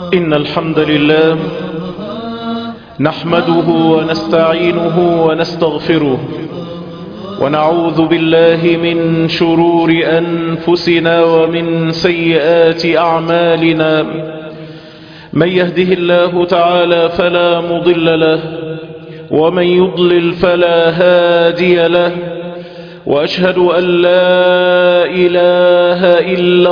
إن الحمد لله نحمده ونستعينه ونستغفره ونعوذ بالله من شرور أنفسنا ومن سيئات أعمالنا من يهده الله تعالى فلا مضل له ومن يضلل فلا هادي له وأشهد أن لا إله إلا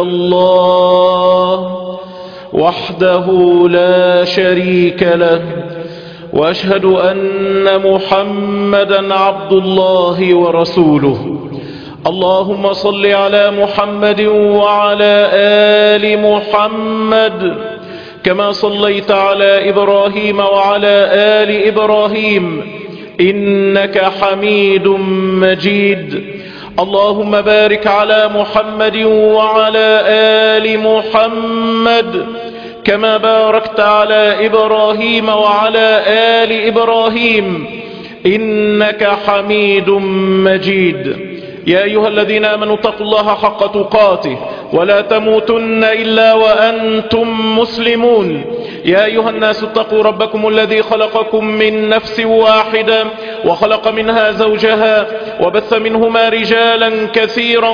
الله وحده لا شريك له وأشهد أن محمدا عبد الله ورسوله اللهم صل على محمد وعلى آل محمد كما صليت على إبراهيم وعلى آل إبراهيم إنك حميد مجيد اللهم بارك على محمد وعلى آل محمد كما باركت على إبراهيم وعلى آل إبراهيم إنك حميد مجيد يا أيها الذين آمنوا اتقوا الله حق تقاته ولا تموتن إلا وأنتم مسلمون يا أيها الناس اتقوا ربكم الذي خلقكم من نفس واحدة وخلق منها زوجها وبث منهما رجالا كثيرا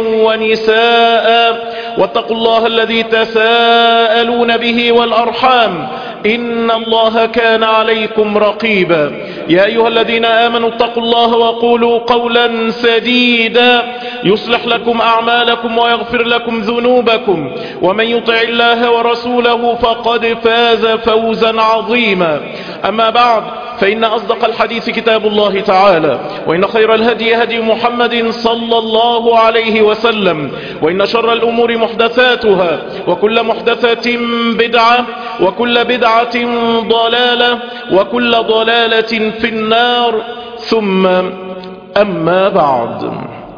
ونساء واتقوا الله الذي تساءلون به والأرحام إن الله كان عليكم رقيبا يا أيها الذين آمنوا اتقوا الله وقولوا قولا سديدا يصلح لكم أعمالكم ويغفر لكم ذنوبكم ومن يطع الله ورسوله فقد فاز فوزا عظيما أما بعد فإن أصدق الحديث كتاب الله تعالى وإن خير الهدي هدي محمد صلى الله عليه وسلم وإن شر الأمور محدثاتها وكل محدثة بدعة وكل بدعة ضلالة وكل ضلالة في النار ثم أما بعد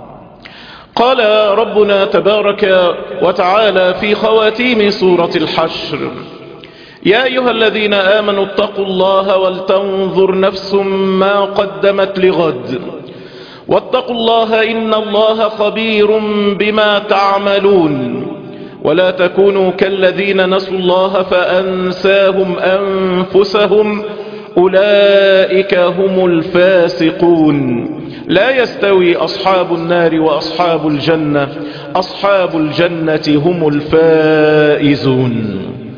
قال ربنا تبارك وتعالى في خواتيم سورة الحشر يا أيها الذين آمنوا اتقوا الله ولتنظر نفس ما قدمت لغد واتقوا الله إن الله خبير بما تعملون ولا تكونوا كالذين نسوا الله فأنساهم أنفسهم أولئك هم الفاسقون لا يستوي أصحاب النار وأصحاب الجنة أصحاب الجنة هم الفائزون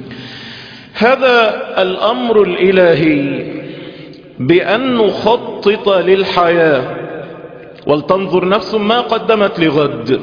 هذا الأمر الإلهي بأن نخطط للحياة ولتنظر نفس ما قدمت لغد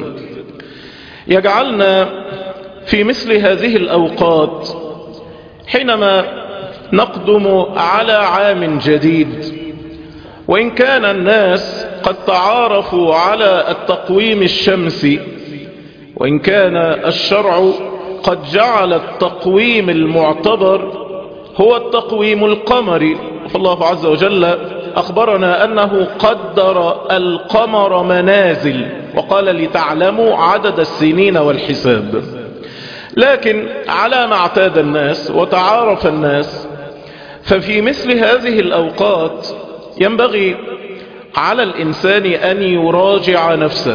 يجعلنا في مثل هذه الأوقات حينما نقدم على عام جديد وإن كان الناس قد تعارفوا على التقويم الشمسي وإن كان الشرع قد جعل التقويم المعتبر هو التقويم القمري فالله عز وجل أخبرنا أنه قدر القمر منازل وقال لتعلموا عدد السنين والحساب لكن على ما اعتاد الناس وتعارف الناس ففي مثل هذه الأوقات ينبغي على الإنسان أن يراجع نفسه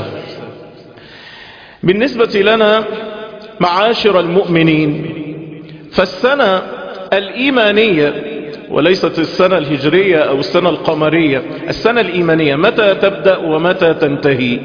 بالنسبة لنا معاشر المؤمنين فالسنة الإيمانية وليست السنة الهجرية أو السنة القمرية السنة الإيمانية متى تبدأ ومتى تنتهي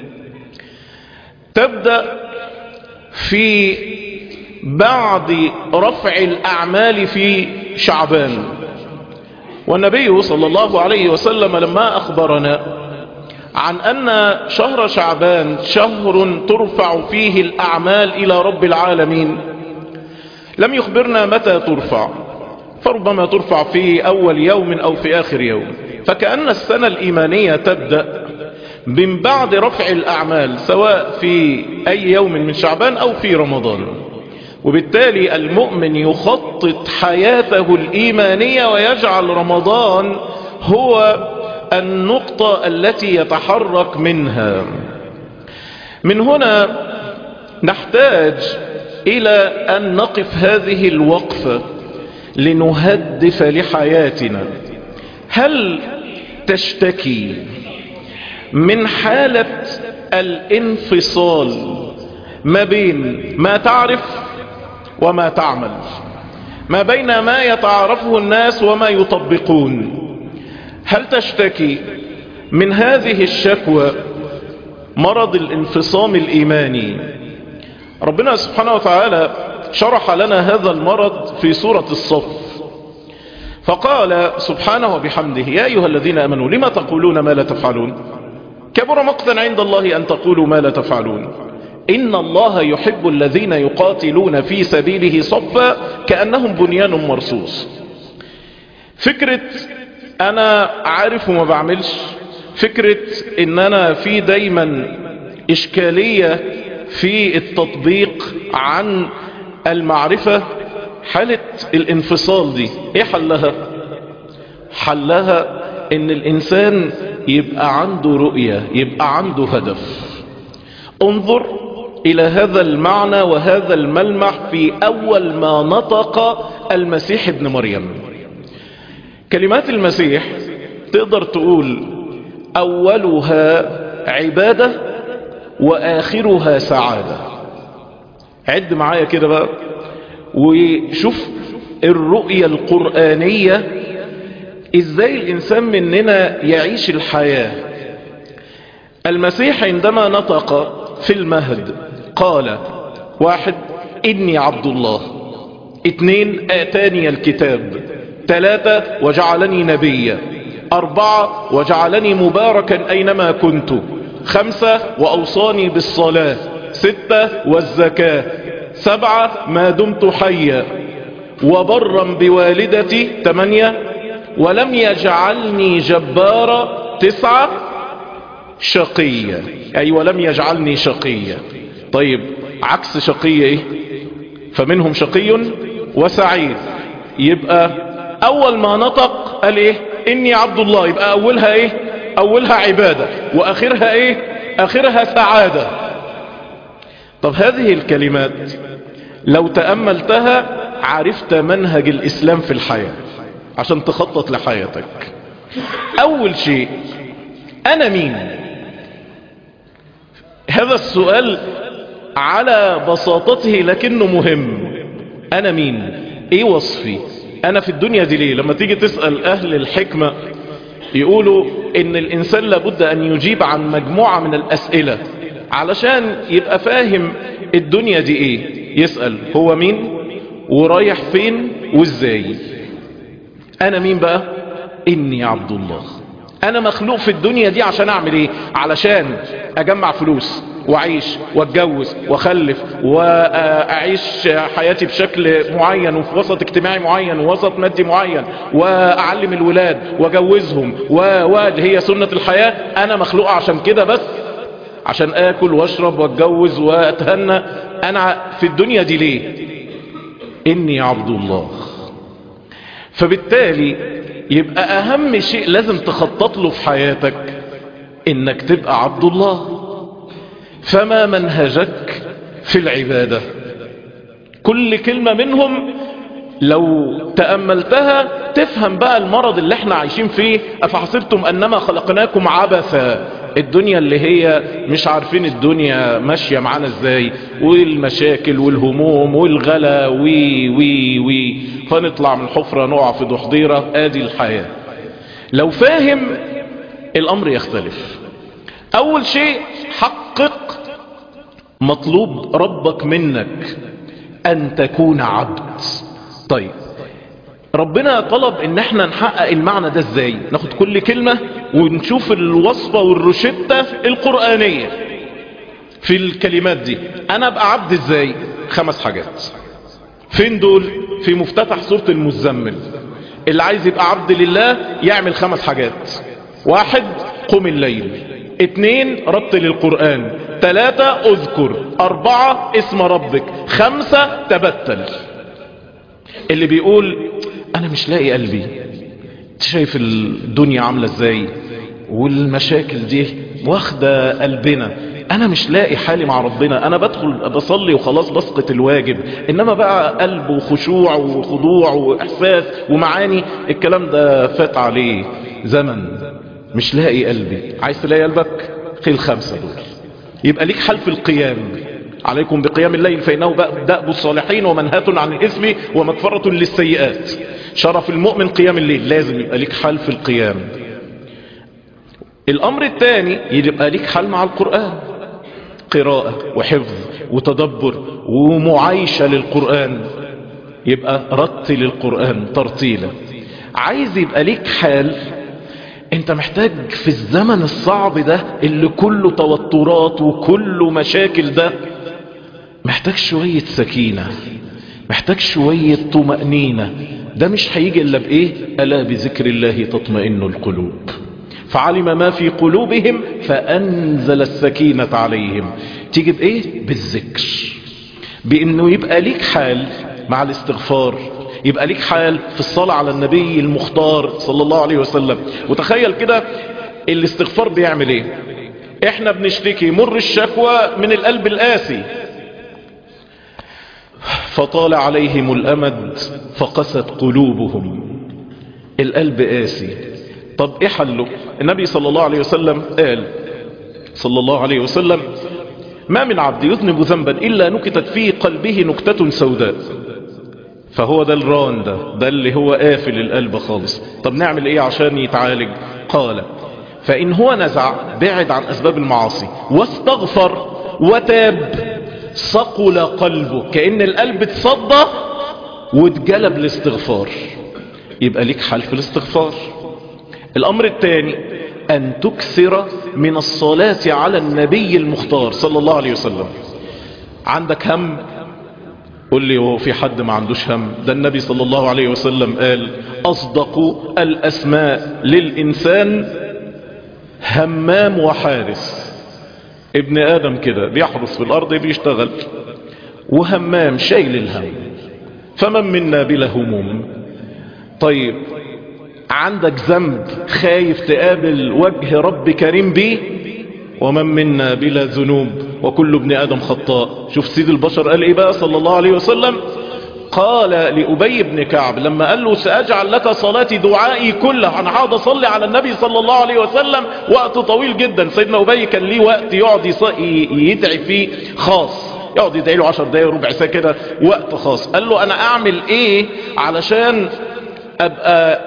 تبدأ في بعد رفع الأعمال في شعبان والنبي صلى الله عليه وسلم لما أخبرنا عن أن شهر شعبان شهر ترفع فيه الأعمال إلى رب العالمين لم يخبرنا متى ترفع فربما ترفع في أول يوم أو في آخر يوم فكأن السنة الإيمانية تبدأ من بعد رفع الأعمال سواء في أي يوم من شعبان أو في رمضان وبالتالي المؤمن يخطط حياته الإيمانية ويجعل رمضان هو النقطة التي يتحرك منها من هنا نحتاج إلى أن نقف هذه الوقفة لنهدف لحياتنا هل تشتكي من حالة الانفصال ما بين ما تعرف وما تعمل ما بين ما يتعارفه الناس وما يطبقون هل تشتكي من هذه الشكوى مرض الانفصام الإيماني ربنا سبحانه وتعالى شرح لنا هذا المرض في سورة الصف فقال سبحانه وبحمده يا أيها الذين أمنوا لما تقولون ما لا تفعلون كبر مقتا عند الله أن تقولوا ما لا تفعلون إن الله يحب الذين يقاتلون في سبيله صفا كأنهم بنيان مرصوص فكرة أنا عارف وما بعملش فكرة إن أنا في دايما إشكالية في التطبيق عن المعرفة حالة الانفصال دي ايه حلها حلها ان الانسان يبقى عنده رؤية يبقى عنده هدف انظر الى هذا المعنى وهذا الملمح في اول ما نطق المسيح ابن مريم كلمات المسيح تقدر تقول اولها عبادة واخرها سعادة عد معايا كده بقى وشوف الرؤية القرآنية ازاي الانسان مننا يعيش الحياة المسيح عندما نطق في المهد قال واحد اني عبد الله اثنين اتاني الكتاب ثلاثة وجعلني نبيا اربعة وجعلني مباركا اينما كنت خمسة واوصاني بالصلاة ستة والزكاة سبعة ما دمت حيا وبرا بوالدتي ثمانية ولم يجعلني جبارا تسعة شقية أي ولم يجعلني شقية طيب عكس شقية إيه فمنهم شقي وسعيد يبقى أول ما نطق قال إيه إني عبد الله يبقى أولها إيه أولها عبادة وآخرها إيه آخرها سعادة طب هذه الكلمات لو تأملتها عرفت منهج الإسلام في الحياة عشان تخطط لحياتك أول شيء أنا مين هذا السؤال على بساطته لكنه مهم أنا مين إيه وصفي أنا في الدنيا دي ليه لما تيجي تسأل أهل الحكمة يقولوا إن الإنسان لابد أن يجيب عن مجموعة من الأسئلة علشان يبقى فاهم الدنيا دي ايه يسأل هو مين ورايح فين وازاي انا مين بقى اني عبد الله انا مخلوق في الدنيا دي عشان اعمل ايه علشان اجمع فلوس واعيش واتجوز واخلف واعيش حياتي بشكل معين وفي وسط اجتماعي معين ووسط مادي معين واعلم الولاد واجوزهم واللي هي سنة الحياة انا مخلوق عشان كده بس عشان اكل واشرب واتجوز واتهنى انا في الدنيا دي ليه اني عبد الله فبالتالي يبقى اهم شيء لازم تخطط له في حياتك انك تبقى عبد الله فما منهجك في العبادة كل كلمة منهم لو تأملتها تفهم بقى المرض اللي احنا عايشين فيه افحسبتم انما خلقناكم عبثا الدنيا اللي هي مش عارفين الدنيا ماشية معانا ازاي والمشاكل والهموم والغلا وي وي وي فنطلع من حفرة نقع في ضحضيرة ادي الحياة لو فاهم الامر يختلف اول شيء حقق مطلوب ربك منك ان تكون عبد طيب ربنا طلب ان احنا نحقق المعنى ده ازاي ناخد كل كلمة ونشوف الوصفة والروشتة القرآنية في الكلمات دي انا ابقى عبد ازاي خمس حاجات فين دول في مفتتح سورة المزمل اللي عايز يبقى عبد لله يعمل خمس حاجات واحد قم الليل اتنين رتل القرآن تلاتة اذكر اربعة اسم ربك خمسة تبتل اللي بيقول انا مش لاقي قلبي شايف الدنيا عاملة ازاي والمشاكل دي واخدة قلبنا انا مش لاقي حالي مع ربنا انا بدخل بصلي وخلاص بسقط الواجب انما بقى قلب وخشوع وخضوع واحساس ومعاني الكلام ده فات عليه زمن مش لاقي قلبي عايز تلاقي قلبك خيل خمسة دول يبقى ليك حل في القيام عليكم بقيام الليل فإنه دأب الصالحين ومنهاة عن الإثم ومغفرة للسيئات شرف المؤمن قيام الليل لازم يبقى لك حال في القيام الأمر الثاني يبقى لك حال مع القرآن قراءة وحفظ وتدبر ومعايشة للقرآن يبقى رتل القرآن ترتيلا عايز يبقى ليك حال انت محتاج في الزمن الصعب ده اللي كله توترات وكله مشاكل ده محتاج شوية سكينة محتاج شوية طمأنينة ده مش هيجي الا بايه الا بذكر الله تطمئن القلوب فعلم ما في قلوبهم فانزل السكينة عليهم تيجي بايه بالذكر بانه يبقى ليك حال مع الاستغفار يبقى ليك حال في الصلاة على النبي المختار صلى الله عليه وسلم وتخيل كده الاستغفار بيعمل ايه احنا بنشتكي مر الشكوى من القلب القاسي فطال عليهم الامد فقست قلوبهم القلب قاسي طب ايه حله النبي صلى الله عليه وسلم قال صلى الله عليه وسلم ما من عبد يذنب ذنبا الا نكتت في قلبه نكتة سوداء فهو ده الران ده ده اللي هو قافل القلب خالص طب نعمل ايه عشان يتعالج قال فان هو نزع بعد عن اسباب المعاصي واستغفر وتاب صقل قلبه كأن القلب اتصدى واتجلب الاستغفار يبقى ليك حل في الاستغفار الامر الثاني ان تكثر من الصلاة على النبي المختار صلى الله عليه وسلم عندك هم قل لي وهو في حد ما عندوش هم ده النبي صلى الله عليه وسلم قال أصدق الأسماء للإنسان همام وحارس ابن آدم كده بيحرس في الأرض بيشتغل وهمام شايل الهم فمن منا بلا هموم طيب عندك ذنب خايف تقابل وجه رب كريم بيه ومن منا بلا ذنوب وكل ابن آدم خطاء شوف سيد البشر قال ايه بقى صلى الله عليه وسلم قال لأبي بن كعب لما قال له سأجعل لك صلاتي دعائي كلها أنا هقعد أصلي على النبي صلى الله عليه وسلم وقت طويل جدا سيدنا أبي كان ليه وقت يقعد يدعي فيه خاص يقعد يدعي له عشر دقايق ربع ساعة كده وقت خاص قال له أنا أعمل إيه علشان أبقى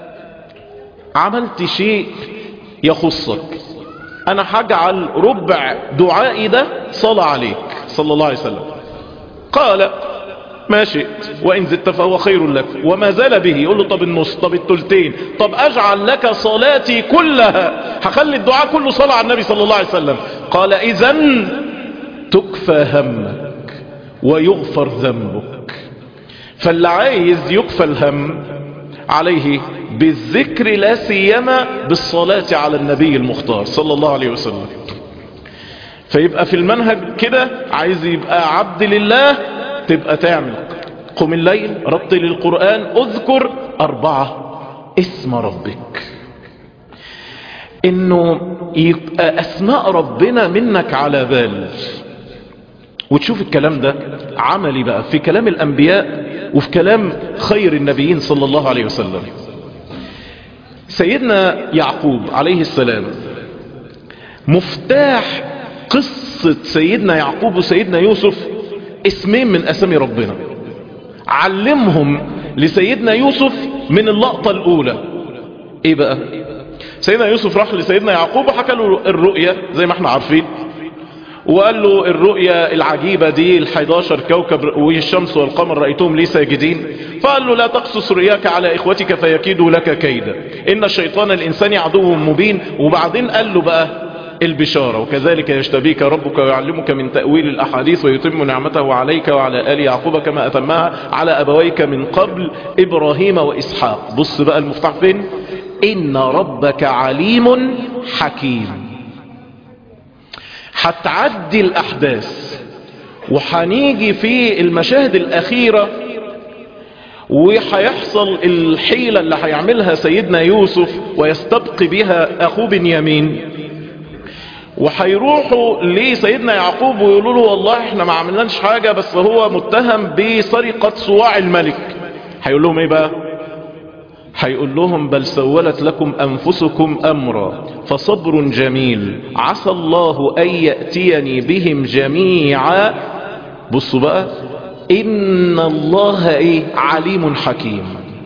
عملت شيء يخصك انا هجعل ربع دعائي ده صلى عليك صلى الله عليه وسلم قال ما شئت وان زدت فهو خير لك وما زال به يقول له طب النص طب التلتين طب اجعل لك صلاتي كلها هخلي الدعاء كله صلاة على النبي صلى الله عليه وسلم قال اذا تكفى همك ويغفر ذنبك فاللي عايز يكفى الهم عليه بالذكر لا سيما بالصلاة على النبي المختار صلى الله عليه وسلم فيبقى في المنهج كده عايز يبقى عبد لله تبقى تعمل قم الليل رتل القرآن اذكر أربعة اسم ربك انه يبقى اسماء ربنا منك على بال وتشوف الكلام ده عملي بقى في كلام الانبياء وفي كلام خير النبيين صلى الله عليه وسلم سيدنا يعقوب عليه السلام مفتاح قصة سيدنا يعقوب وسيدنا يوسف اسمين من اسامي ربنا علمهم لسيدنا يوسف من اللقطة الاولى ايه بقى سيدنا يوسف راح لسيدنا يعقوب وحكى له الرؤية زي ما احنا عارفين وقال له الرؤية العجيبة دي ال11 كوكب والشمس والقمر رأيتهم لي ساجدين فقال له لا تقصص رؤياك على إخوتك فيكيدوا لك كيدا إن الشيطان الإنسان عدو مبين وبعدين قال له بقى البشارة وكذلك يشتبيك ربك ويعلمك من تأويل الأحاديث ويتم نعمته عليك وعلى آل يعقوب كما أتمها على أبويك من قبل إبراهيم وإسحاق بص بقى المفتاح فين إن ربك عليم حكيم هتعدي الأحداث وحنيجي في المشاهد الأخيرة وهيحصل الحيلة اللي هيعملها سيدنا يوسف ويستبقي بها أخوه بنيامين وهيروحوا لسيدنا يعقوب ويقولوا له والله احنا ما عملناش حاجة بس هو متهم بسرقة صواع الملك هيقول لهم ايه بقى هيقول لهم بل سولت لكم أنفسكم أمرا فصبر جميل عسى الله أن يأتيني بهم جميعا بصوا بقى إن الله إيه عليم حكيم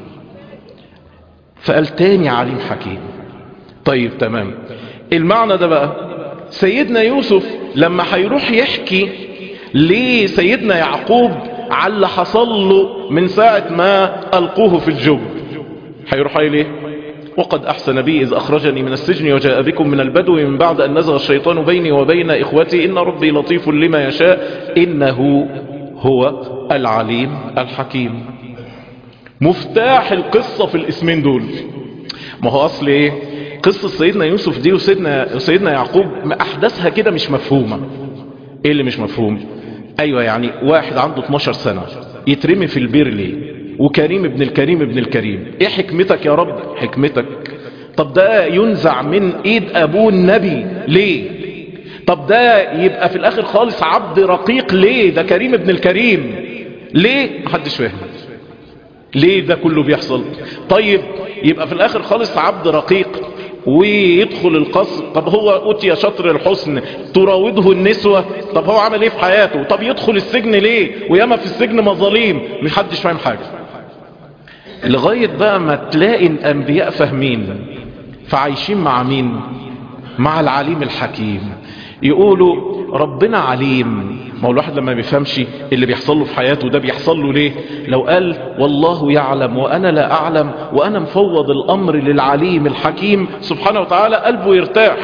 فقال تاني عليم حكيم طيب تمام المعنى ده بقى سيدنا يوسف لما هيروح يحكي لسيدنا يعقوب على اللي حصل له من ساعة ما ألقوه في الجب هيروح قايل ايه وقد أحسن بي إذ أخرجني من السجن وجاء بكم من البدو من بعد أن نزغ الشيطان بيني وبين إخوتي إن ربي لطيف لما يشاء إنه هو العليم الحكيم مفتاح القصة في الاسمين دول ما هو أصل إيه قصة سيدنا يوسف دي وسيدنا, وسيدنا يعقوب أحداثها كده مش مفهومة إيه اللي مش مفهوم أيوة يعني واحد عنده 12 سنة يترمي في البير ليه وكريم ابن الكريم ابن الكريم ايه حكمتك يا رب حكمتك طب ده ينزع من ايد ابوه النبي ليه طب ده يبقى في الاخر خالص عبد رقيق ليه ده كريم ابن الكريم ليه محدش فاهم ليه ده كله بيحصل طيب يبقى في الاخر خالص عبد رقيق ويدخل القصر طب هو أتي شطر الحسن تراوده النسوة طب هو عمل ايه في حياته طب يدخل السجن ليه وياما في السجن مظاليم محدش فاهم حاجة لغاية بقى ما تلاقي الأنبياء فاهمين فعايشين مع مين مع العليم الحكيم يقولوا ربنا عليم ما هو الواحد لما بيفهمش اللي بيحصل له في حياته ده بيحصل له ليه لو قال والله يعلم وأنا لا أعلم وأنا مفوض الأمر للعليم الحكيم سبحانه وتعالى قلبه يرتاح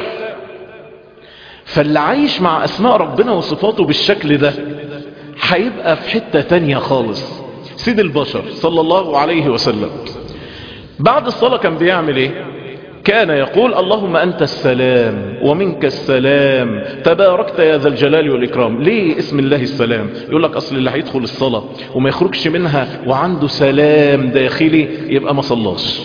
فاللي عايش مع أسماء ربنا وصفاته بالشكل ده هيبقى في حتة تانية خالص سيد البشر صلى الله عليه وسلم بعد الصلاة كان بيعمل ايه كان يقول اللهم أنت السلام ومنك السلام تباركت يا ذا الجلال والإكرام ليه اسم الله السلام يقول لك أصل اللي هيدخل الصلاة وما يخرجش منها وعنده سلام داخلي يبقى ما صلاش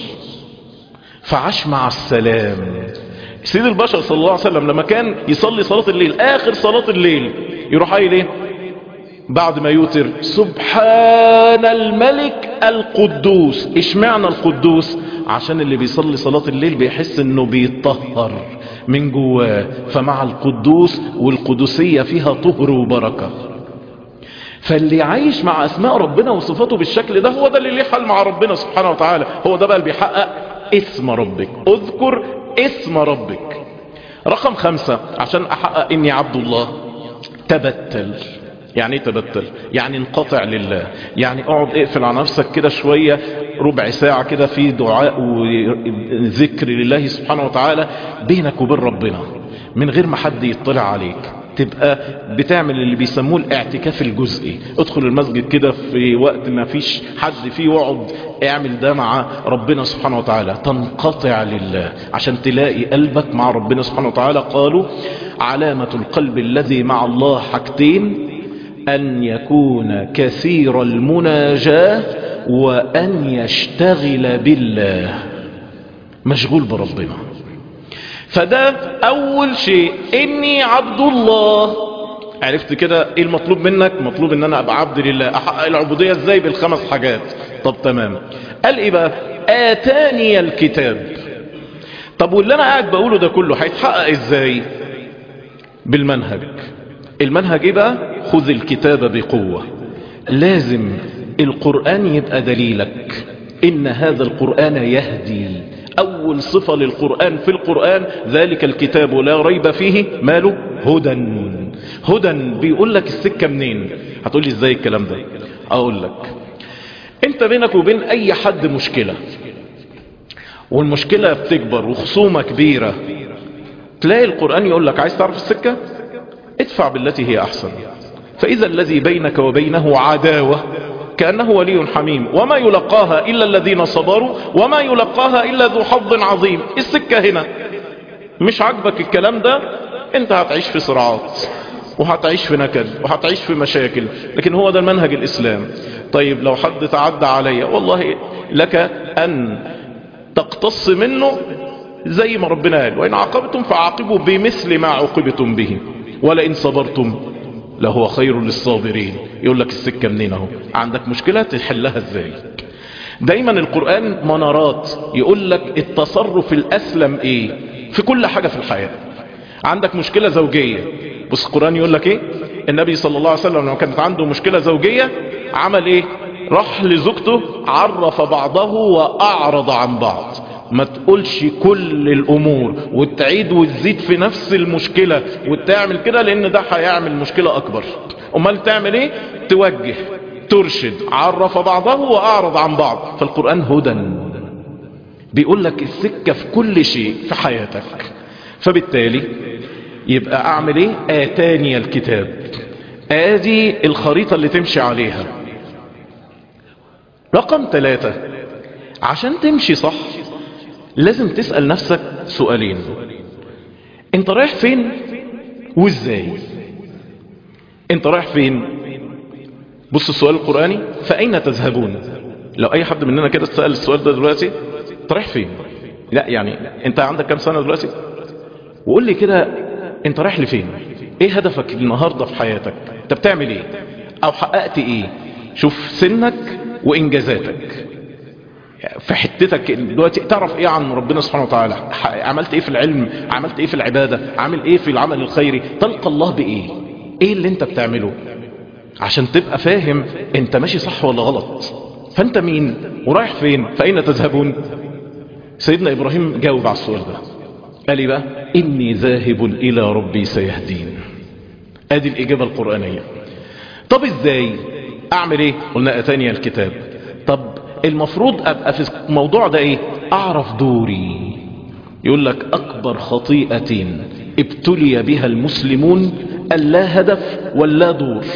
فعاش مع السلام سيد البشر صلى الله عليه وسلم لما كان يصلي صلاة الليل آخر صلاة الليل يروح قايل ايه بعد ما يوتر سبحان الملك القدوس اشمعنى القدوس عشان اللي بيصلي صلاة الليل بيحس انه بيطهر من جواه فمع القدوس والقدسية فيها طهر وبركة فاللي عايش مع اسماء ربنا وصفاته بالشكل ده هو ده اللي ليه حل مع ربنا سبحانه وتعالى هو ده بقى اللي بيحقق اسم ربك اذكر اسم ربك رقم خمسة عشان احقق اني عبد الله تبتل يعني ايه تبتل يعني انقطع لله يعني اقعد اقفل على نفسك كده شوية ربع ساعة كده في دعاء وذكر لله سبحانه وتعالى بينك وبين ربنا من غير ما حد يطلع عليك تبقى بتعمل اللي بيسموه الاعتكاف الجزئي ادخل المسجد كده في وقت ما فيش حد فيه واقعد اعمل ده مع ربنا سبحانه وتعالى تنقطع لله عشان تلاقي قلبك مع ربنا سبحانه وتعالى قالوا علامة القلب الذي مع الله حاجتين أن يكون كثير المناجاة وأن يشتغل بالله مشغول بربنا فده أول شيء إني عبد الله عرفت كده ايه المطلوب منك مطلوب ان انا ابقى عبد لله احقق العبودية ازاي بالخمس حاجات طب تمام قال ايه بقى اتاني الكتاب طب واللي انا قاعد بقوله ده كله هيتحقق ازاي بالمنهج المنهج ايه بقى خذ الكتاب بقوة لازم القرآن يبقى دليلك إن هذا القرآن يهدي أول صفة للقرآن في القرآن ذلك الكتاب لا ريب فيه ماله هدى هدى بيقول لك السكة منين هتقول لي ازاي الكلام ده اقول لك انت بينك وبين اي حد مشكلة والمشكلة بتكبر وخصومة كبيرة تلاقي القرآن يقول لك عايز تعرف السكة ادفع بالتي هي احسن فاذا الذي بينك وبينه عداوة كأنه ولي حميم وما يلقاها إلا الذين صبروا وما يلقاها إلا ذو حظ عظيم السكة هنا مش عاجبك الكلام ده انت هتعيش في صراعات وهتعيش في نكد وهتعيش في مشاكل لكن هو ده المنهج الإسلام طيب لو حد تعدى عليا والله لك أن تقتص منه زي ما ربنا قال وإن عاقبتم فعاقبوا بمثل ما عوقبتم به ولئن صبرتم لهو خير للصابرين يقول لك السكة منين اهو عندك مشكلة تحلها ازاي دايما القرآن منارات يقول لك التصرف الأسلم ايه في كل حاجة في الحياة عندك مشكلة زوجية بص القرآن يقول لك ايه النبي صلى الله عليه وسلم لما كانت عنده مشكلة زوجية عمل ايه راح لزوجته عرف بعضه وأعرض عن بعض ما تقولش كل الامور وتعيد وتزيد في نفس المشكلة وتعمل كده لان ده هيعمل مشكلة اكبر امال تعمل ايه توجه ترشد عرف بعضه واعرض عن بعض فالقرآن هدى بيقول لك السكة في كل شيء في حياتك فبالتالي يبقى اعمل ايه اتاني الكتاب ادي الخريطة اللي تمشي عليها رقم ثلاثة عشان تمشي صح لازم تسأل نفسك سؤالين انت رايح فين وازاي انت رايح فين بص السؤال القرآني فأين تذهبون لو اي حد مننا كده سأل السؤال ده دلوقتي انت رايح فين لا يعني انت عندك كام سنة دلوقتي وقول لي كده انت رايح لفين ايه هدفك النهاردة في حياتك انت بتعمل ايه او حققت ايه شوف سنك وانجازاتك في حتتك دلوقتي تعرف ايه عن ربنا سبحانه وتعالى عملت ايه في العلم عملت ايه في العبادة عامل ايه في العمل الخيري تلقى الله بايه ايه اللي انت بتعمله عشان تبقى فاهم انت ماشي صح ولا غلط فانت مين ورايح فين فاين تذهبون سيدنا ابراهيم جاوب على السؤال ده قال لي بقى اني ذاهب الى ربي سيهدين ادي الاجابة القرآنية طب ازاي اعمل ايه قلنا اتاني الكتاب طب المفروض ابقى في الموضوع ده ايه اعرف دوري يقول لك اكبر خطيئة ابتلي بها المسلمون اللا هدف ولا دور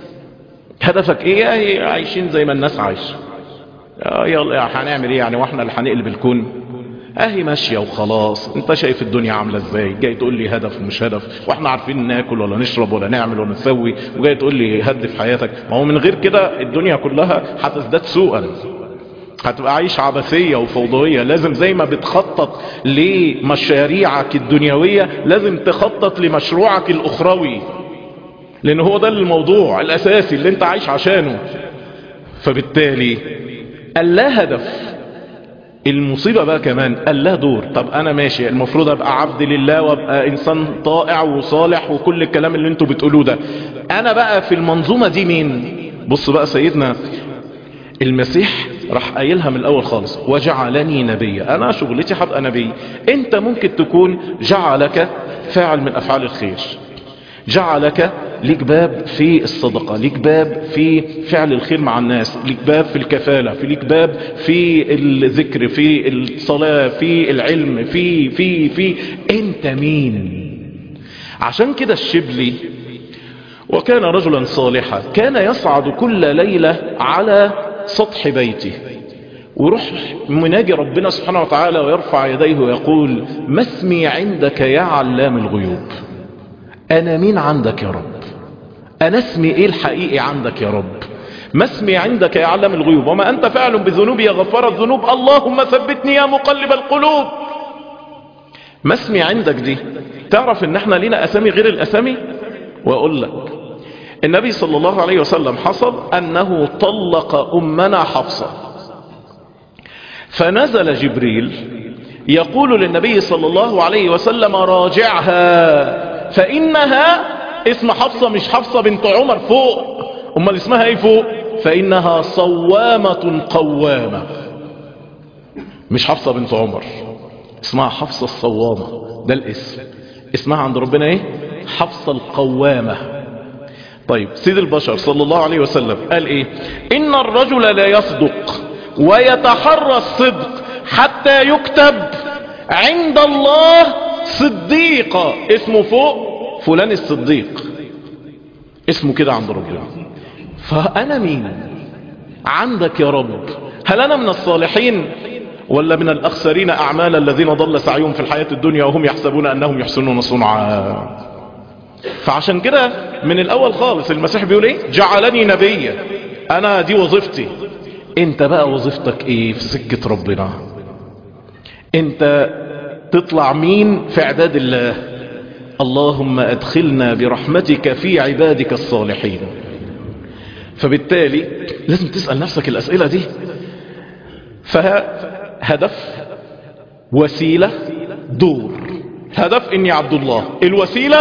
هدفك ايه عايشين زي ما الناس عايشه يلا هنعمل ايه يعني واحنا اللي هنقلب الكون اهي ماشية وخلاص انت شايف الدنيا عاملة ازاي جاي تقول لي هدف ومش هدف واحنا عارفين ناكل ولا نشرب ولا نعمل ولا نسوي وجاي تقول لي هدف حياتك ما هو من غير كده الدنيا كلها هتزداد سوءا هتبقى عايش عبثية وفوضوية لازم زي ما بتخطط لمشاريعك الدنيوية لازم تخطط لمشروعك الاخروي لان هو ده الموضوع الاساسي اللي انت عايش عشانه فبالتالي اللا هدف المصيبة بقى كمان اللا دور طب انا ماشي المفروض ابقى عبد لله وابقى انسان طائع وصالح وكل الكلام اللي انتوا بتقولوه ده انا بقى في المنظومة دي مين بص بقى سيدنا المسيح راح قايلها من الاول خالص وجعلني نبيا انا شغلتي هبقى نبي انت ممكن تكون جعلك فاعل من افعال الخير جعلك ليك باب في الصدقة ليك باب في فعل الخير مع الناس ليك باب في الكفالة في ليك باب في الذكر في الصلاة في العلم في في في انت مين عشان كده الشبلي وكان رجلا صالحا كان يصعد كل ليلة على سطح بيته ويروح مناجي ربنا سبحانه وتعالى ويرفع يديه ويقول ما اسمي عندك يا علام الغيوب انا مين عندك يا رب انا اسمي ايه الحقيقي عندك يا رب ما اسمي عندك يا علم الغيوب وما انت فاعل بذنوبي يا غفار الذنوب اللهم ثبتني يا مقلب القلوب ما اسمي عندك دي تعرف ان احنا لينا اسامي غير الاسامي واقول لك النبي صلى الله عليه وسلم حصل انه طلق امنا حفصة فنزل جبريل يقول للنبي صلى الله عليه وسلم راجعها فانها اسم حفصة مش حفصة بنت عمر فوق امال اسمها ايه فوق فانها صوامة قوامة مش حفصة بنت عمر اسمها حفصة الصوامة ده الاسم اسمها عند ربنا ايه حفصة القوامة طيب سيد البشر صلى الله عليه وسلم قال ايه ان الرجل لا يصدق ويتحرى الصدق حتى يكتب عند الله صديقة اسمه فوق فلان الصديق اسمه كده عند ربنا فأنا مين عندك يا رب هل أنا من الصالحين ولا من الأخسرين أعمالا الذين ضل سعيهم في الحياة الدنيا وهم يحسبون أنهم يحسنون صنعا فعشان كده من الأول خالص المسيح بيقول إيه جعلني نبيا أنا دي وظيفتي انت بقى وظيفتك ايه في سكة ربنا انت تطلع مين في اعداد الله اللهم ادخلنا برحمتك في عبادك الصالحين فبالتالي لازم تسأل نفسك الاسئلة دي فهدف وسيلة دور هدف اني عبد الله الوسيلة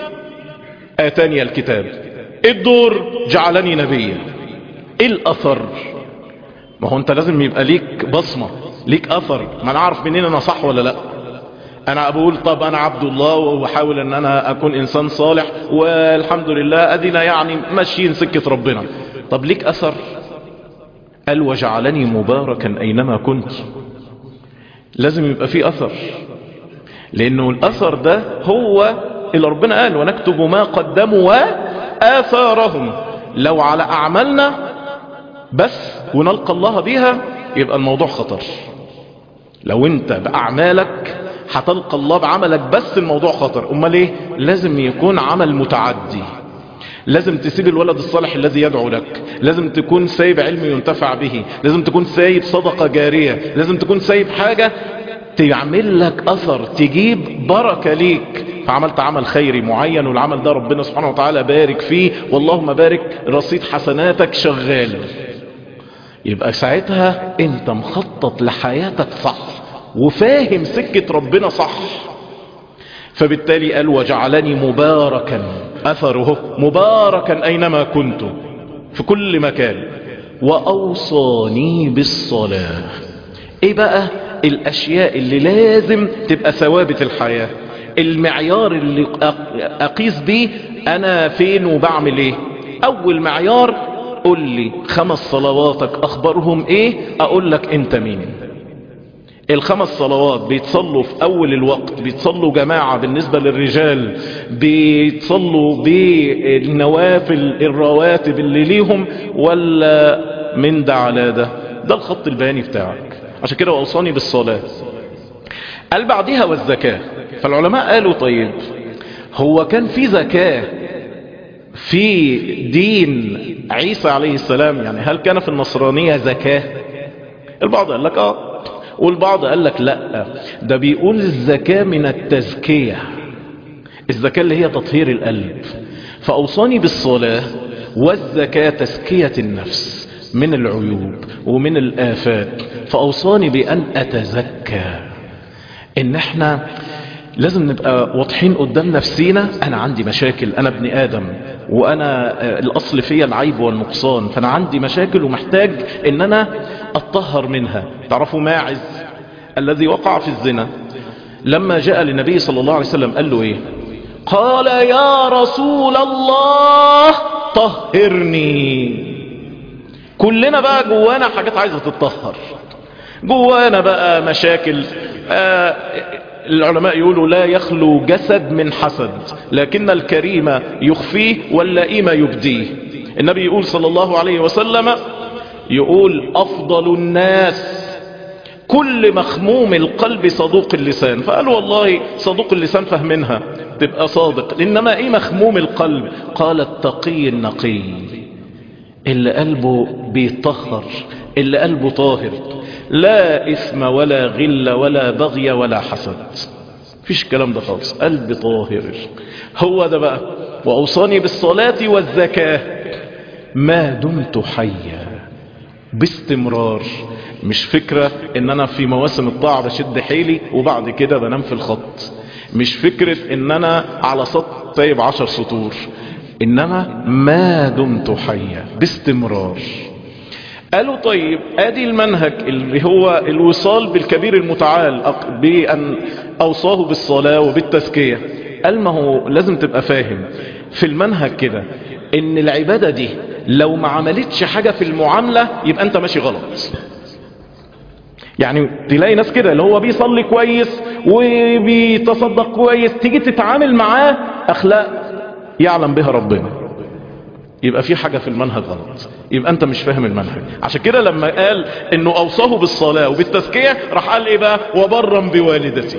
اتاني الكتاب الدور جعلني نبيا الاثر ما هو انت لازم يبقى ليك بصمة ليك اثر ما انا اعرف منين انا صح ولا لا انا بقول طب انا عبد الله وبحاول ان انا اكون انسان صالح والحمد لله ادينا يعني ماشيين سكة ربنا طب ليك اثر قال وجعلني مباركا اينما كنت لازم يبقى فيه اثر لانه الاثر ده هو اللي ربنا قال ونكتب ما قدموا واثارهم لو على اعمالنا بس ونلقى الله بيها يبقى الموضوع خطر لو انت باعمالك هتلقى الله بعملك بس الموضوع خطر امال ايه لازم يكون عمل متعدي لازم تسيب الولد الصالح الذي يدعو لك لازم تكون سايب علم ينتفع به لازم تكون سايب صدقة جارية لازم تكون سايب حاجة تعمل لك اثر تجيب بركة ليك فعملت عمل خيري معين والعمل ده ربنا سبحانه وتعالى بارك فيه واللهم بارك رصيد حسناتك شغال يبقى ساعتها انت مخطط لحياتك صح وفاهم سكة ربنا صح فبالتالي قال وجعلني مباركا أثره مباركا أينما كنت في كل مكان وأوصاني بالصلاة ايه بقى الاشياء اللي لازم تبقى ثوابت الحياة المعيار اللي اقيس بيه انا فين وبعمل ايه اول معيار قل لي خمس صلواتك اخبارهم ايه اقول لك انت مين الخمس صلوات بيتصلوا في اول الوقت بيتصلوا جماعة بالنسبة للرجال بيتصلوا بالنوافل الرواتب اللي ليهم ولا من ده على ده ده الخط البياني بتاعك عشان كده اوصاني بالصلاة قال بعدها والزكاة فالعلماء قالوا طيب هو كان في زكاة في دين عيسى عليه السلام يعني هل كان في النصرانية زكاة البعض قال لك اه والبعض قال لك لا ده بيقول الزكاة من التزكية الزكاة اللي هي تطهير القلب فأوصاني بالصلاة والزكاة تزكية النفس من العيوب ومن الآفات فأوصاني بأن أتزكى إن احنا لازم نبقى واضحين قدام نفسينا أنا عندي مشاكل أنا ابن آدم وأنا الأصل فيا العيب والنقصان فأنا عندي مشاكل ومحتاج إن أنا أطهر منها تعرفوا ماعز الذي وقع في الزنا لما جاء للنبي صلى الله عليه وسلم قال له إيه قال يا رسول الله طهرني كلنا بقى جوانا حاجات عايزة تتطهر جوانا بقى مشاكل آه العلماء يقولوا لا يخلو جسد من حسد لكن الكريم يخفيه واللئيم يبديه النبي يقول صلى الله عليه وسلم يقول أفضل الناس كل مخموم القلب صدوق اللسان فقالوا والله صدوق اللسان فهمنها تبقى صادق إنما إيه مخموم القلب قال التقي النقي اللي قلبه بيطهر اللي قلبه طاهر لا إثم ولا غل ولا بغي ولا حسد فيش الكلام ده خالص قلب طاهر هو ده بقى وأوصاني بالصلاة والزكاة ما دمت حيا باستمرار مش فكرة ان انا في مواسم الطاعة بشد حيلي وبعد كده بنام في الخط مش فكرة ان انا على سطر سايب عشر سطور انما ما دمت حيا باستمرار قالوا طيب ادي المنهج اللي هو الوصال بالكبير المتعال بان اوصاه بالصلاة وبالتزكية قال ما هو لازم تبقى فاهم في المنهج كده ان العبادة دي لو ما عملتش حاجة في المعاملة يبقى انت ماشي غلط يعني تلاقي ناس كده اللي هو بيصلي كويس وبيتصدق كويس تيجي تتعامل معاه اخلاق يعلم بها ربنا يبقى في حاجة في المنهج غلط يبقى انت مش فاهم المنهج عشان كده لما قال انه اوصاه بالصلاة وبالتزكية راح قال ايه بقى وبرا بوالدتي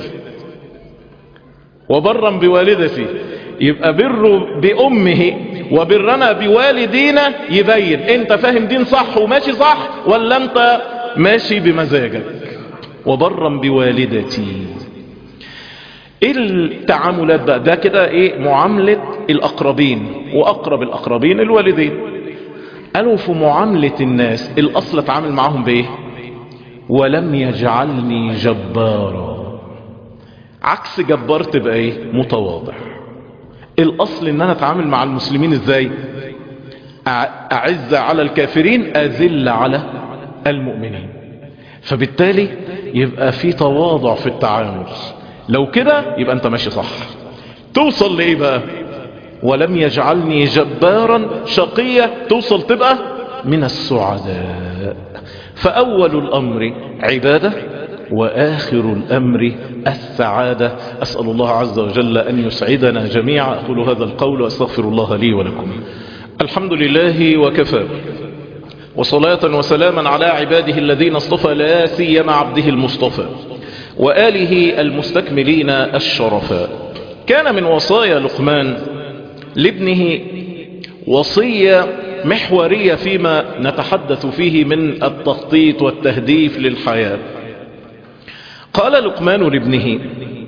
وبرا بوالدتي يبقى بره بأمه وبرنا بوالدينا يبين انت فاهم دين صح وماشي صح ولا انت ماشي بمزاجك وبرا بوالدتي ايه التعاملات بقى ده كده ايه معاملة الاقربين واقرب الاقربين الوالدين قالوا في معاملة الناس الاصل اتعامل معاهم بايه ولم يجعلني جبارا عكس جبار تبقى ايه متواضع الاصل ان انا اتعامل مع المسلمين ازاي اعز على الكافرين اذل على المؤمنين فبالتالي يبقى في تواضع في التعامل لو كده يبقى انت ماشي صح توصل لايه بقى ولم يجعلني جبارا شقية توصل تبقى من السعداء فأول الأمر عبادة وآخر الأمر السعادة أسأل الله عز وجل أن يسعدنا جميعا أقول هذا القول وأستغفر الله لي ولكم الحمد لله وكفى وصلاة وسلاما على عباده الذين اصطفى لا سيما عبده المصطفى وآله المستكملين الشرفاء كان من وصايا لقمان لابنه وصية محورية فيما نتحدث فيه من التخطيط والتهديف للحياة قال لقمان لابنه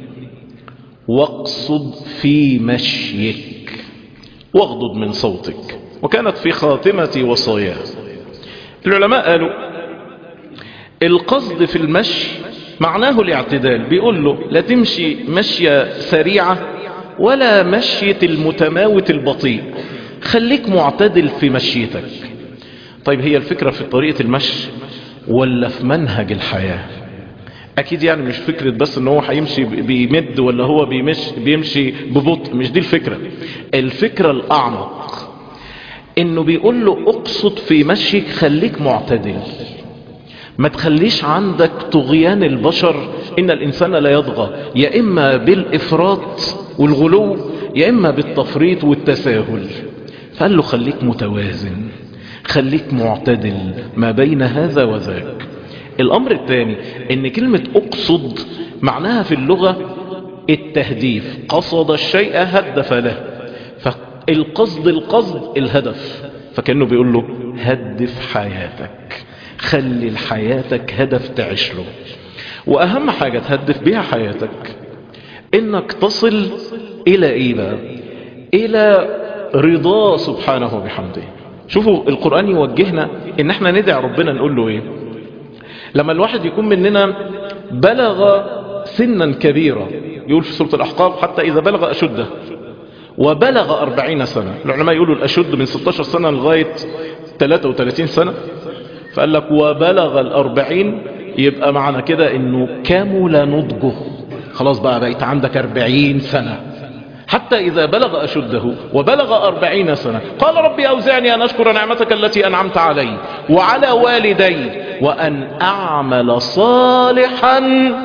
واقصد في مشيك واغضض من صوتك وكانت في خاتمة وصاياه العلماء قالوا القصد في المشي معناه الاعتدال بيقول له لا تمشي مشية سريعة ولا مشية المتماوت البطيء خليك معتدل في مشيتك طيب هي الفكرة في طريقة المشي ولا في منهج الحياة اكيد يعني مش فكرة بس ان هو هيمشي بيمد ولا هو بيمشي, بيمشي ببطء مش دي الفكرة الفكرة الاعمق انه بيقول له اقصد في مشيك خليك معتدل ما تخليش عندك طغيان البشر ان الانسان لا يضغى يا اما بالافراط والغلو يا اما بالتفريط والتساهل فقال له خليك متوازن خليك معتدل ما بين هذا وذاك الامر الثاني ان كلمة اقصد معناها في اللغة التهديف قصد الشيء هدف له فالقصد القصد الهدف فكأنه بيقول له هدف حياتك خلي لحياتك هدف تعيش له واهم حاجة تهدف بيها حياتك انك تصل الى ايه بقى الى رضاه سبحانه وبحمده شوفوا القرآن يوجهنا ان احنا ندعي ربنا نقول له ايه لما الواحد يكون مننا بلغ سنا كبيرا يقول في سورة الأحقاف حتى إذا بلغ أشده وبلغ أربعين سنة العلماء يقولوا الأشد من 16 سنة لغاية 33 سنة فقال لك وبلغ الأربعين يبقى معنى كده انه كامل نضجه خلاص بقى بقيت عندك أربعين سنة حتى إذا بلغ أشده وبلغ أربعين سنة قال ربي أوزعني أن أشكر نعمتك التي أنعمت علي وعلى والدي وأن أعمل صالحا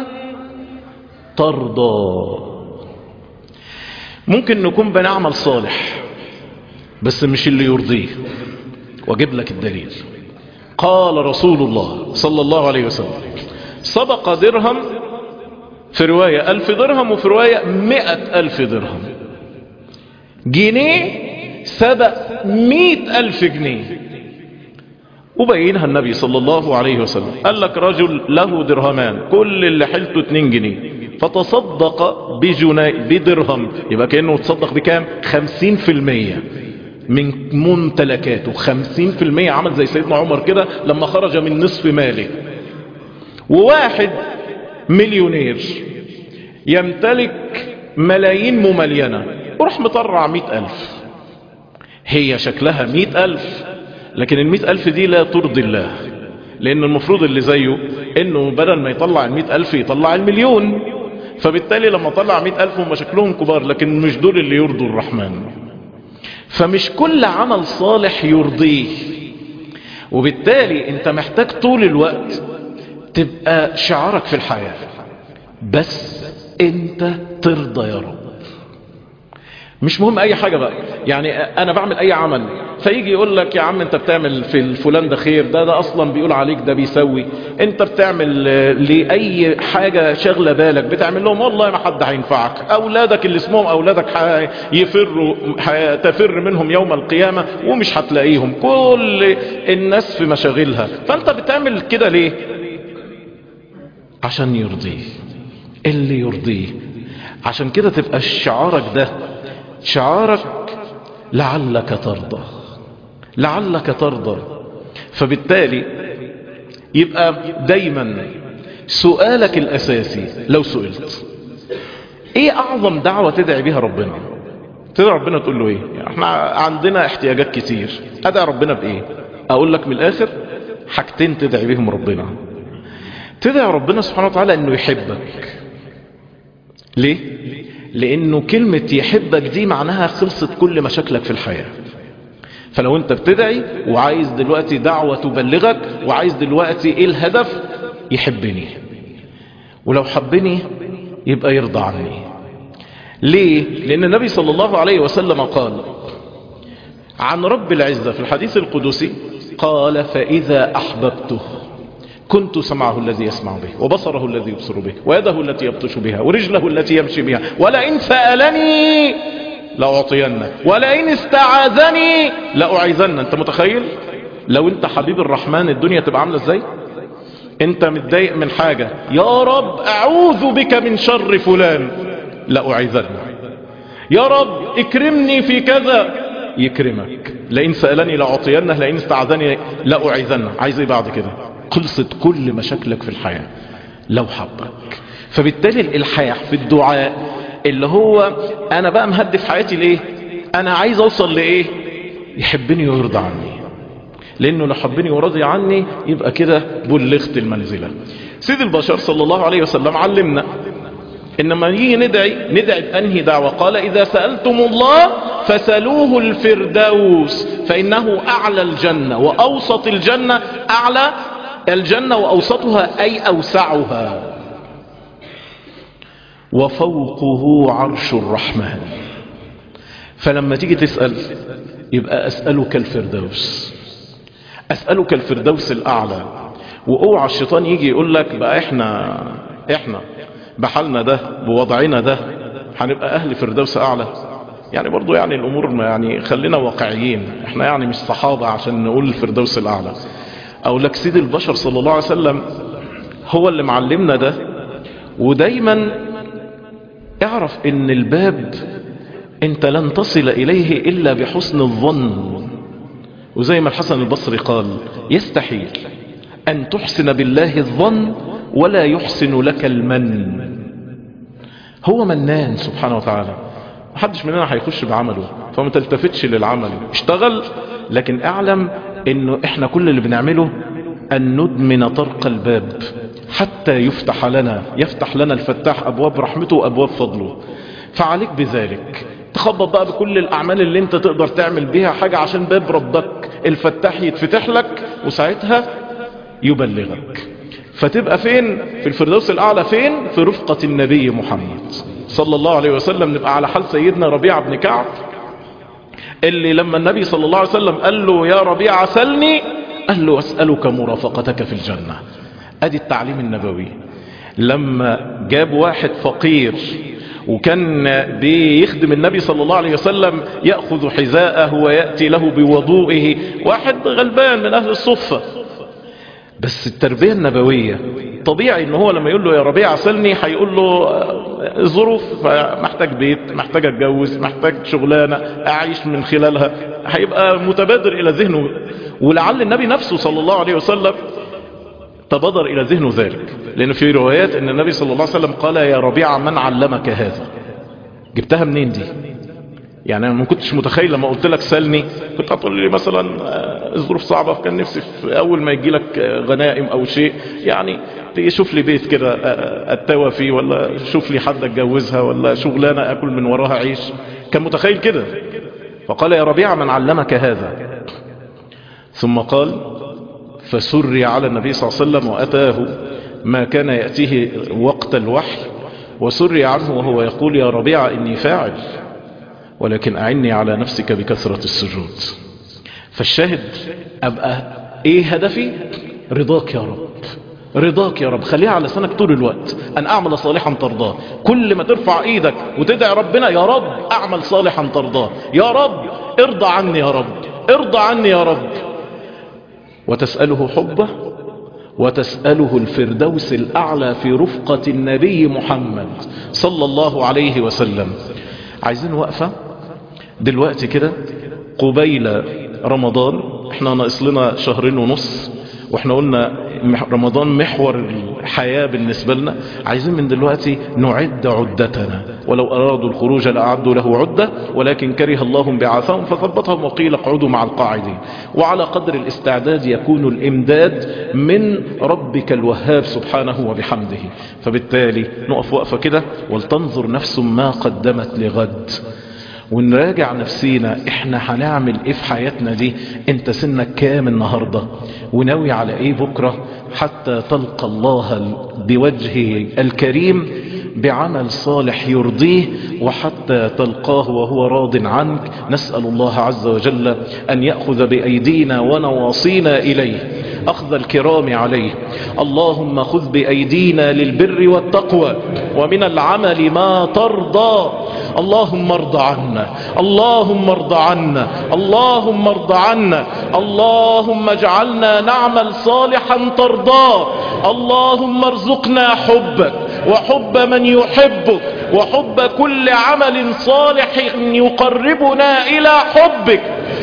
ترضى ممكن نكون بنعمل صالح بس مش اللي يرضيه واجيب لك الدليل قال رسول الله صلى الله عليه وسلم سبق درهم في رواية ألف درهم وفي رواية مئة ألف درهم جنيه سبق مئة ألف جنيه وبينها النبي صلى الله عليه وسلم قال لك رجل له درهمان كل اللي حلته 2 جنيه فتصدق بجنيه بدرهم يبقى كأنه تصدق بكام 50% من ممتلكاته 50% عمل زي سيدنا عمر كده لما خرج من نصف ماله وواحد مليونير يمتلك ملايين مملينة وراح مطرع مئة ألف هي شكلها مئة ألف لكن المئة ألف دي لا ترضي الله لأن المفروض اللي زيه إنه بدل ما يطلع المئة ألف يطلع المليون فبالتالي لما طلع مئة ألف هم شكلهم كبار لكن مش دول اللي يرضوا الرحمن فمش كل عمل صالح يرضيه وبالتالي انت محتاج طول الوقت تبقى شعارك في الحياة بس انت ترضى يا رب مش مهم اي حاجة بقى يعني انا بعمل اي عمل فيجي يقول لك يا عم انت بتعمل في الفلان ده خير ده ده اصلا بيقول عليك ده بيسوي انت بتعمل لاي حاجة شغلة بالك بتعمل لهم والله ما حد هينفعك اولادك اللي اسمهم اولادك يفروا تفر منهم يوم القيامة ومش هتلاقيهم كل الناس في مشاغلها فانت بتعمل كده ليه عشان يرضيه اللي يرضيه عشان كده تبقى شعارك ده شعارك لعلك ترضى لعلك ترضى فبالتالي يبقى دايما سؤالك الاساسي لو سئلت ايه اعظم دعوة تدعي بيها ربنا تدعي ربنا تقول له ايه يعني احنا عندنا احتياجات كتير ادعي ربنا بايه اقول لك من الاخر حاجتين تدعي بيهم ربنا تدعي ربنا سبحانه وتعالى انه يحبك ليه لانه كلمة يحبك دي معناها خلصت كل مشاكلك في الحياة فلو انت بتدعي وعايز دلوقتي دعوة تبلغك وعايز دلوقتي ايه الهدف يحبني ولو حبني يبقى يرضى عني ليه لان النبي صلى الله عليه وسلم قال عن رب العزة في الحديث القدسي قال فإذا أحببته كنت سمعه الذي يسمع به وبصره الذي يبصر به ويده التي يبطش بها ورجله التي يمشي بها ولئن سألني لأعطينه ولئن استعاذني لأعيذنه انت متخيل لو انت حبيب الرحمن الدنيا تبقى عاملة ازاي انت متضايق من حاجة يا رب اعوذ بك من شر فلان لأعيذنه يا رب اكرمني في كذا يكرمك لئن سألني لأعطينه لئن استعاذني لأعيذنه عايز ايه بعد كده خلصت كل مشاكلك في الحياة لو حبك فبالتالي الالحاح في الدعاء اللي هو انا بقى مهدف حياتي ليه انا عايز اوصل لايه يحبني ويرضى عني لانه لو حبني وراضي عني يبقى كده بلغت المنزلة سيد البشر صلى الله عليه وسلم علمنا انما نيجي ندعي ندعي بانهي دعوة قال اذا سألتم الله فسلوه الفردوس فانه اعلى الجنة واوسط الجنة اعلى الجنة واوسطها اي اوسعها وفوقه عرش الرحمن فلما تيجي تسأل يبقى اسألك الفردوس اسألك الفردوس الاعلى واوعى الشيطان يجي يقول لك بقى احنا احنا بحالنا ده بوضعنا ده هنبقى اهل فردوس اعلى يعني برضو يعني الامور ما يعني خلينا واقعيين احنا يعني مش صحابة عشان نقول الفردوس الاعلى او لك سيد البشر صلى الله عليه وسلم هو اللي معلمنا ده ودايما اعرف ان الباب انت لن تصل اليه الا بحسن الظن وزي ما الحسن البصري قال يستحيل ان تحسن بالله الظن ولا يحسن لك المن هو منان سبحانه وتعالى محدش مننا هيخش بعمله فما تلتفتش للعمل اشتغل لكن اعلم انه احنا كل اللي بنعمله ان ندمن طرق الباب حتى يفتح لنا يفتح لنا الفتاح ابواب رحمته وابواب فضله فعليك بذلك تخبط بقى بكل الاعمال اللي انت تقدر تعمل بيها حاجة عشان باب ربك الفتاح يتفتح لك وساعتها يبلغك فتبقى فين في الفردوس الاعلى فين في رفقة النبي محمد صلى الله عليه وسلم نبقى على حال سيدنا ربيع بن كعب اللي لما النبي صلى الله عليه وسلم قال له يا ربيع سلني قال له اسألك مرافقتك في الجنة ادي التعليم النبوي لما جاب واحد فقير وكان بيخدم النبي صلى الله عليه وسلم يأخذ حذاءه ويأتي له بوضوئه واحد غلبان من أهل الصفة بس التربية النبوية طبيعي ان هو لما يقول له يا ربيع سلني هيقول له الظروف محتاج بيت محتاج اتجوز محتاج شغلانة اعيش من خلالها هيبقى متبادر الى ذهنه ولعل النبي نفسه صلى الله عليه وسلم تبادر الى ذهنه ذلك لان في روايات ان النبي صلى الله عليه وسلم قال يا ربيع من علمك هذا جبتها منين دي يعني انا ما كنتش متخيل لما قلت لك سلني كنت هتقول لي مثلا الظروف صعبة فكان نفسي في اول ما يجي لك غنائم او شيء يعني تشوف لي بيت كده اتوى فيه ولا شوف لي حد اتجوزها ولا شغلانة اكل من وراها عيش كان متخيل كده فقال يا ربيع من علمك هذا ثم قال فسري على النبي صلى الله عليه وسلم واتاه ما كان يأتيه وقت الوحي وسري عنه وهو يقول يا ربيع اني فاعل ولكن أعني على نفسك بكثرة السجود فالشاهد أبقى إيه هدفي رضاك يا رب رضاك يا رب خليها على لسانك طول الوقت أن أعمل صالحا ترضاه كل ما ترفع إيدك وتدعي ربنا يا رب أعمل صالحا ترضاه يا رب ارضى عني يا رب ارضى عني يا رب وتسأله حبه وتسأله الفردوس الأعلى في رفقة النبي محمد صلى الله عليه وسلم عايزين وقفة دلوقتي كده قبيل رمضان احنا ناقص لنا شهرين ونص واحنا قلنا رمضان محور الحياة بالنسبة لنا عايزين من دلوقتي نعد عدتنا ولو أرادوا الخروج لأعدوا له عدة ولكن كره الله بعثهم فثبتهم وقيل اقعدوا مع القاعدين وعلى قدر الاستعداد يكون الإمداد من ربك الوهاب سبحانه وبحمده فبالتالي نقف وقفة كده ولتنظر نفس ما قدمت لغد ونراجع نفسينا احنا هنعمل ايه في حياتنا دي انت سنك كام النهاردة وناوي على ايه بكرة حتى تلقى الله بوجهه الكريم بعمل صالح يرضيه وحتى تلقاه وهو راض عنك نسأل الله عز وجل أن يأخذ بأيدينا ونواصينا إليه أخذ الكرام عليه اللهم خذ بأيدينا للبر والتقوى ومن العمل ما ترضى اللهم ارض عنا اللهم ارض عنا اللهم ارض عنا اللهم اجعلنا نعمل صالحا ترضاه اللهم ارزقنا حبك وحب من يحبك وحب كل عمل صالح يقربنا إلى حبك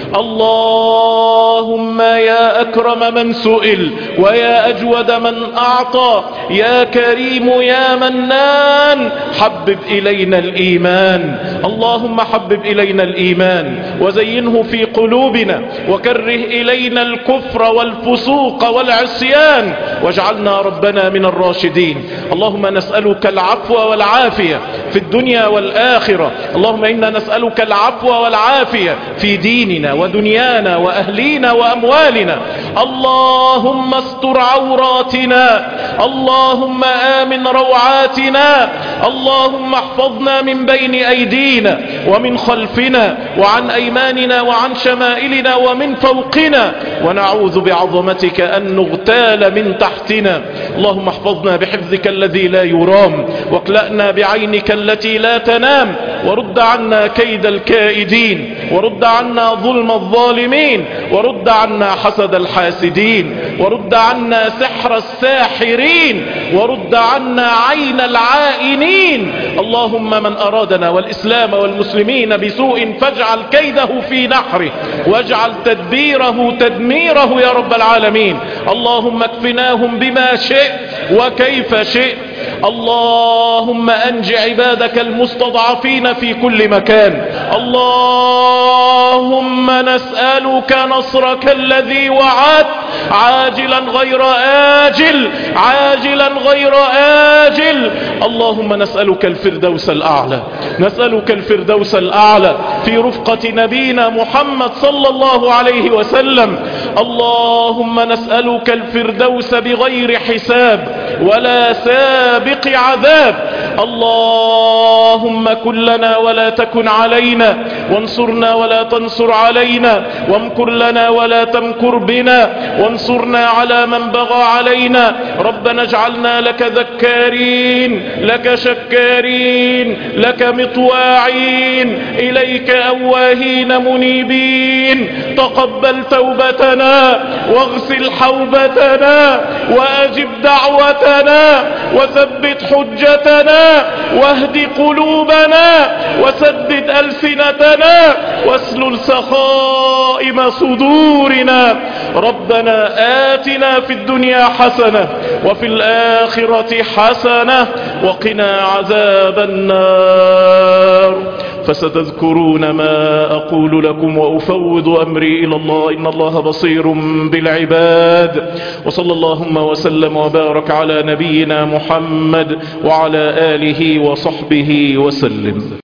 اللهم يا أكرم من سئل ويا أجود من أعطى يا كريم يا منان حبب إلينا الإيمان اللهم حبب إلينا الإيمان وزينه في قلوبنا وكره إلينا الكفر والفسوق والعصيان واجعلنا ربنا من الراشدين اللهم نسألك العفو والعافية في الدنيا والآخرة اللهم إنا نسألك العفو والعافية في ديننا ودنيانا وأهلينا وأموالنا اللهم استر عوراتنا اللهم آمن روعاتنا اللهم احفظنا من بين أيدينا ومن خلفنا وعن أيماننا وعن شمائلنا ومن فوقنا ونعوذ بعظمتك أن نغتال من تحتنا اللهم احفظنا بحفظك الذي لا يرام واكلأنا بعينك التي لا تنام ورد عنا كيد الكائدين ورد عنا ظلم الظالمين ورد عنا حسد الحاسدين ورد عنا سحر الساحرين ورد عنا عين العائنين اللهم من أرادنا والإسلام والمسلمين بسوء فاجعل كيده في نحره واجعل تدبيره تدميره يا رب العالمين اللهم اكفناهم بما شئت وكيف شئت اللهم أنج عبادك المستضعفين في كل مكان اللهم نسألك نصرك الذي وعدت عاجلا غير آجل عاجلا غير آجل اللهم نسألك الفردوس الأعلى نسألك الفردوس الأعلى في رفقة نبينا محمد صلى الله عليه وسلم اللهم نسألك الفردوس بغير حساب ولا سابق عذاب اللهم كن لنا ولا تكن علينا وانصرنا ولا تنصر علينا وامكر لنا ولا تمكر بنا وانصرنا على من بغى علينا ربنا اجعلنا لك ذكارين لك شكارين لك مطواعين إليك أواهين منيبين تقبل توبتنا واغسل حوبتنا وأجب دعوتنا وثبت حجتنا واهد قلوبنا وسدد ألسنتنا واسلل سخائم صدورنا ربنا آتنا في الدنيا حسنة وفي الآخرة حسنة وقنا عذاب النار فستذكرون ما أقول لكم وأفوض أمري إلى الله إن الله بصير بالعباد وصلى اللهم وسلم وبارك على نبينا محمد وعلى آله وصحبه وسلم